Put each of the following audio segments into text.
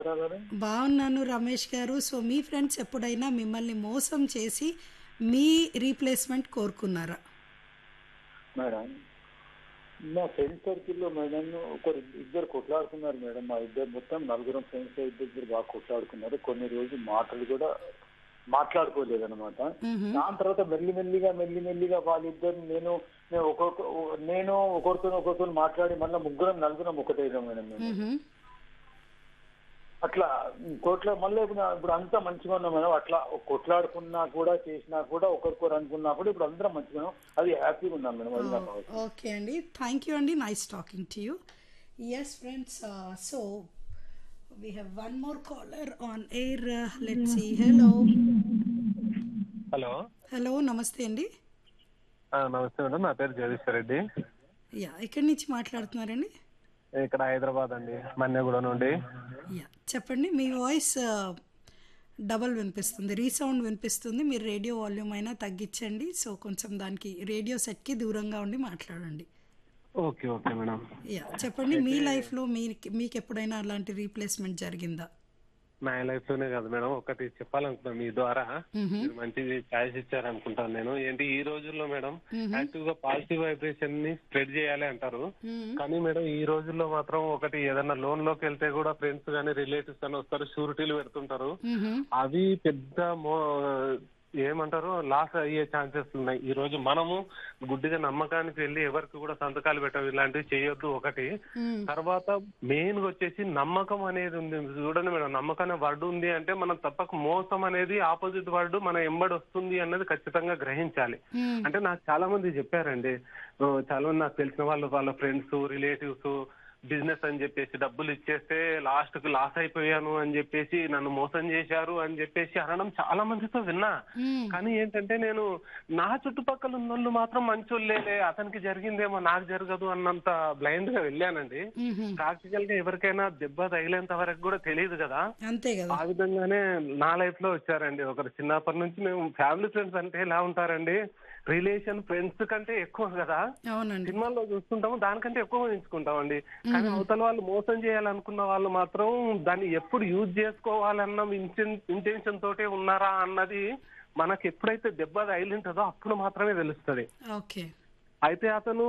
గారు బాగున్నాను రమేష్ గారు సో మీ ఫ్రెండ్స్ ఎప్పుడైనా మిమ్మల్ని మోసం చేసి మీ రీప్లేస్మెంట్ కోరుకున్నారా మేడం మా ఫ్రెండ్ సర్కిల్లో మేడం ఒకరు ఇద్దరు కొట్లాడుకున్నారు మేడం మా ఇద్దరు మొత్తం నలుగురం ఫ్రెండ్స్ ఇద్దరు బాగా కొట్లాడుకున్నారు కొన్ని రోజులు మాటలు కూడా మాట్లాడుకోలేదు అనమాట మ్మ్హ. దాని తర్వాత మెల్లి మెల్లిగా మెల్లి మెల్లిగా వాళ్ళిద్దరు నేను నేను ఒక్కొక్క నేను ఒకరితో ఒకరితో మాట్లాడి మళ్ళీ ముగ్గురం నలుగురం ఒకటైదాం మేడం మేము మ్మ్హ. అట్లా కొట్ల మళ్ళీ ఇప్పుడు ఇప్పుడు అంతా మంచిగా ఉన్నాం మేడం అట్లా కొట్లాడుకున్నా కూడా చేసినా కూడా ఒకరికొరు అనుకున్నా కూడా ఇప్పుడు అందరం మంచిగా ఉన్నాం అది హ్యాపీగా ఉన్నాం మేడం అది నాకు అవసరం. ఓకే అండి థ్యాంక్ యూ అండి nice talking to you yes friends so we have one more caller on air let see hello hello hello నమస్తే అండి ఆ, నమస్తే మేడం నా పేరు జగదీశ్వర్ రెడ్డి యా ఎక్కడి నుంచి మాట్లాడుతున్నారండి ఇక్కడ హైదరాబాద్ అండి మన్నెగూడ నుండి యా చెప్పండి మీ వాయిస్ డబల్ వినిపిస్తుంది రీసౌండ్ వినిపిస్తుంది మీరు రేడియో వాల్యూమ్ అయినా తగ్గించండి సో కొంచెం దానికి రేడియో సెట్కి దూరంగా ఉండి మాట్లాడండి ఓకే ఓకే మేడం యా చెప్పండి మీ లైఫ్లో మీ మీకు ఎప్పుడైనా అలాంటి రీప్లేస్మెంట్ జరిగిందా నా లైఫ్ లోనే కాదు మేడం ఒకటి చెప్పాలనుకున్నా మీ ద్వారా మీరు మంచి ఛాయిస్ ఇచ్చారు అనుకుంటాను నేను ఏంటి ఈ రోజుల్లో మేడం యాక్టివ్ గా పాజిటివ్ వైబ్రేషన్ ని స్ప్రెడ్ చేయాలి అంటారు కానీ మేడం ఈ రోజుల్లో మాత్రం ఒకటి ఏదైనా లోన్ లోకి వెళ్తే కూడా ఫ్రెండ్స్ గానీ రిలేటివ్స్ గానీ వస్తారు షూరిటీలు పెడుతుంటారు అవి పెద్ద మో ఏమంటారు లాస్ అయ్యే ఛాన్సెస్ ఉన్నాయి ఈ రోజు మనము గుడ్డిగా నమ్మకానికి వెళ్ళి ఎవరికి కూడా సంతకాలు పెట్టవు ఇలాంటివి చేయొద్దు ఒకటి తర్వాత మెయిన్ గా వచ్చేసి నమ్మకం అనేది ఉంది చూడండి మేడం నమ్మకం అనే వర్డ్ ఉంది అంటే మనం తప్పక మోసం అనేది ఆపోజిట్ వర్డ్ మన ఎంబడి వస్తుంది అన్నది ఖచ్చితంగా గ్రహించాలి అంటే నాకు చాలా మంది చెప్పారండి ఆ, చాలా మంది నాకు తెలిసిన వాళ్ళు వాళ్ళ ఫ్రెండ్స్ రిలేటివ్స్ బిజినెస్ అని చెప్పేసి డబ్బులు ఇచ్చేస్తే లాస్ట్ కు లాస్ అయిపోయాను అని చెప్పేసి నన్ను మోసం చేశారు అని చెప్పేసి అనడం చాలా మందితో విన్నా కానీ ఏంటంటే నేను నా చుట్టుపక్కల ఉన్న వాళ్ళు మాత్రం మంచోళ్ళేలే అతనికి జరిగిందేమో నాకు జరగదు అన్నంత బ్లైండ్ గా వెళ్ళానండి ప్రాక్టికల్ గా ఎవరికైనా దెబ్బ తగిలేంత వరకు కూడా తెలియదు కదా అంతే కదా ఆ విధంగానే నా లైఫ్ లో వచ్చారండి ఒకరు చిన్నప్పటి నుంచి మేము ఫ్యామిలీ ఫ్రెండ్స్ అంటే ఎలా ఉంటారండి రిలేషన్ ఫ్రెండ్స్ కంటే ఎక్కువ కదా అవునండి సినిమాల్లో చూస్తుంటాము దానికంటే ఎక్కువ ఎంచుకుంటామండి కానీ అవతల వాళ్ళు మోసం చేయాలనుకున్న వాళ్ళు మాత్రం దాన్ని ఎప్పుడు యూజ్ చేసుకోవాలన్న ఇంటెన్షన్ తోటే ఉన్నారా అన్నది మనకి ఎప్పుడైతే దెబ్బ తగిలింటుందో అప్పుడు మాత్రమే తెలుస్తుంది ఓకే అయితే అతను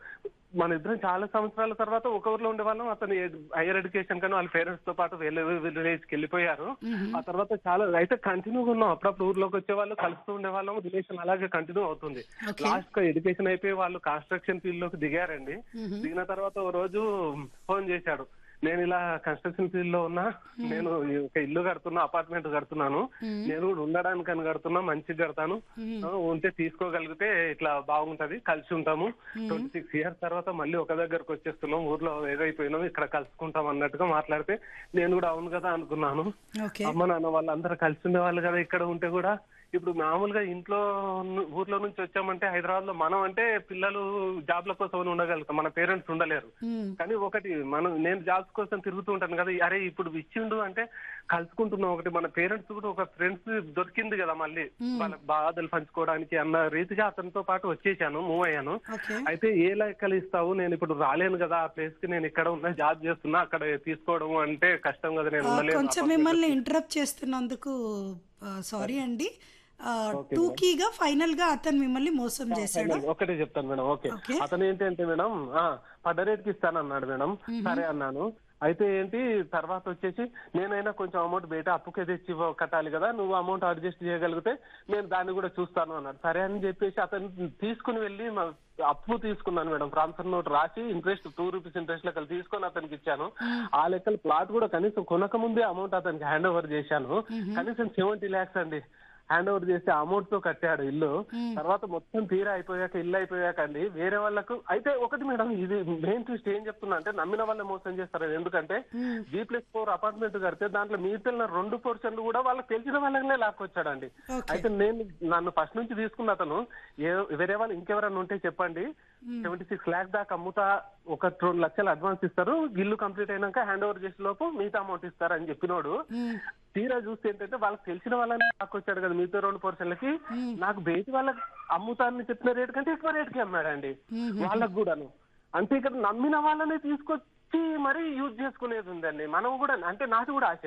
మన ఇద్దరం చాలా సంవత్సరాల తర్వాత ఒక ఊర్లో ఉండేవాళ్ళం అతను హైయర్ ఎడ్యుకేషన్ కానీ వాళ్ళ పేరెంట్స్ తో పాటు వేరే విలేజ్ కి వెళ్ళిపోయారు ఆ తర్వాత చాలా అయితే కంటిన్యూగా ఉన్నాం అప్పుడప్పుడు ఊర్లోకి వచ్చే వాళ్ళు కలుస్తూ ఉండేవాళ్ళం రిలేషన్ అలాగే కంటిన్యూ అవుతుంది Okay. లాస్ట్ గా ఎడ్యుకేషన్ అయిపోయి వాళ్ళు కన్స్ట్రక్షన్ ఫీల్డ్ లోకి దిగారండి దిగిన తర్వాత ఓ రోజు ఫోన్ చేశాడు నేను ఇలా కన్స్ట్రక్షన్ ఫీల్డ్ లో ఉన్నా నేను ఒక ఇల్లు కడుతున్నా అపార్ట్మెంట్ కడుతున్నాను నేను కూడా ఉండడానికి అని కడుతున్నా మంచిగా కడతాను ఆ, ఉంటే తీసుకోగలిగితే ఇట్లా బాగుంటది కలిసి ఉంటాము ట్వంటీ సిక్స్ ఇయర్స్ తర్వాత మళ్ళీ ఒక దగ్గరకు వచ్చేస్తున్నాం ఊర్లో ఏదైపోయినాం ఇక్కడ కలుసుకుంటాం అన్నట్టుగా మాట్లాడితే నేను కూడా అవును కదా అనుకున్నాను ఓకే అమ్మ నాన్న వాళ్ళందరూ కలిసి ఉండేవాళ్ళు కదా ఇక్కడ ఉంటే కూడా ఇప్పుడు మామూలుగా ఇంట్లో ను- ఊర్లో నుంచి వచ్చామంటే హైదరాబాద్ లో మనం అంటే పిల్లలు జాబ్ల కోసం అని ఉండగలుగుతాం మన పేరెంట్స్ ఉండలేరు కానీ ఒకటి మనం నేను జాబ్స్ కోసం తిరుగుతూ ఉంటాను కదా అరే ఇప్పుడు ఇచ్చిండు అంటే కలుసుకుంటున్నాం ఒకటి మన పేరెంట్స్ కూడా ఒక ఫ్రెండ్స్ దొరికింది కదా మళ్ళీ వాళ్ళ బాధలు పంచుకోవడానికి అన్న రీతిగా అతనితో పాటు వచ్చేసాను మూవ్ అయ్యాను ఓకే అయితే ఏ లెక్కలు ఇస్తావు నేను ఇప్పుడు రాలేను కదా ఆ ప్లేస్ కి నేను ఇక్కడ ఉన్న జాబ్ చేస్తున్నా అక్కడ తీసుకోవడం అంటే కష్టం కదా నేను ఉండలేను కొంచెం మిమ్మల్ని ఇంటరప్ట్ చేస్తున్నందుకు సారీ అండి టూకీగా ఫైనల్ గా అతను మిమ్మల్ని మోసం చేశాడు మేడం, ఒకటే చెప్తాను మేడం ఓకే ఓకే. అతను ఏంటంటే మేడం ఆ, పడ్డ రేట్కి ఇస్తాను అన్నాడు మేడం సరే అన్నాను అయితే ఏంటి తర్వాత వచ్చేసి నేనైనా కొంచెం అమౌంట్ బయట అప్పుకే తెచ్చి ఇవ్వ- కట్టాలి కదా నువ్వు అమౌంట్ అడ్జస్ట్ చేయగలిగితే నేను దాన్ని కూడా చూస్తాను అన్నాడు సరే అని చెప్పేసి అతను తీసుకుని వెళ్ళి మా- అప్పు తీసుకున్నాను మేడం ట్రాన్స్ఫర్ నోట్ రాసి ఇంట్రెస్ట్ టూ రూపీస్ ఇంట్రెస్ట్ లెక్కలు తీసుకొని అతనికి ఇచ్చాను ఆ లెక్కలు ప్లాట్ కూడా కనీసం కొనక ముందే అమౌంట్ అతనికి హ్యాండ్ ఓవర్ చేశాను కనీసం సెవెంటీ ల్యాక్స్ అండి హ్యాండ్ ఓవర్ చేసి అమౌంట్ తో కట్టాడు ఇల్లు తర్వాత మొత్తం తీరా అయిపోయాక ఇల్లు అయిపోయాక అండి వేరే వాళ్ళకు అయితే ఒకటి మేడం ఇది మెయిన్ ట్విస్ట్ ఏం చెప్తున్నా అంటే నమ్మిన వాళ్ళే మోసం చేస్తారు ఎందుకంటే జీ ప్లస్ ఫోర్ అపార్ట్మెంట్ కడితే దాంట్లో మిగతా రెండు పోర్షన్లు కూడా వాళ్ళకి తెలిసిన వాళ్ళనే లాక్కొచ్చాడండి ఓకే అయితే నేను నన్ను ఫస్ట్ నుంచి తీసుకున్న అతను ఏ- వేరే వాళ్ళు ఇంకెవరన్నా ఉంటే చెప్పండి సెవెంటీ సిక్స్ ల్యాక్ దాకా అమ్ముతా ఒక రెండు లక్షలు అడ్వాన్స్ ఇస్తారు ఇల్లు కంప్లీట్ అయినాక హ్యాండ్ ఓవర్ చేసే లోపు మిగతా అమౌంట్ ఇస్తారు అని చెప్పినోడు తీరా చూస్తే ఏంటంటే వాళ్ళకి తెలిసిన వాళ్ళని నాకు వచ్చాడు కదా మిగతా రెండు పోర్షన్లకి నాకు బయట వాళ్ళకి అమ్ముతానని చెప్పిన రేట్ కంటే ఎక్కువ రేట్కి అమ్మాడండి వాళ్ళకి కూడాను అంటే ఇక్కడ నమ్మిన వాళ్ళనే తీసుకొచ్చి ఇచ్చి మరీ యూజ్ చేసుకునేది ఉందండి మనం కూడా అంటే నాది కూడా ఆశ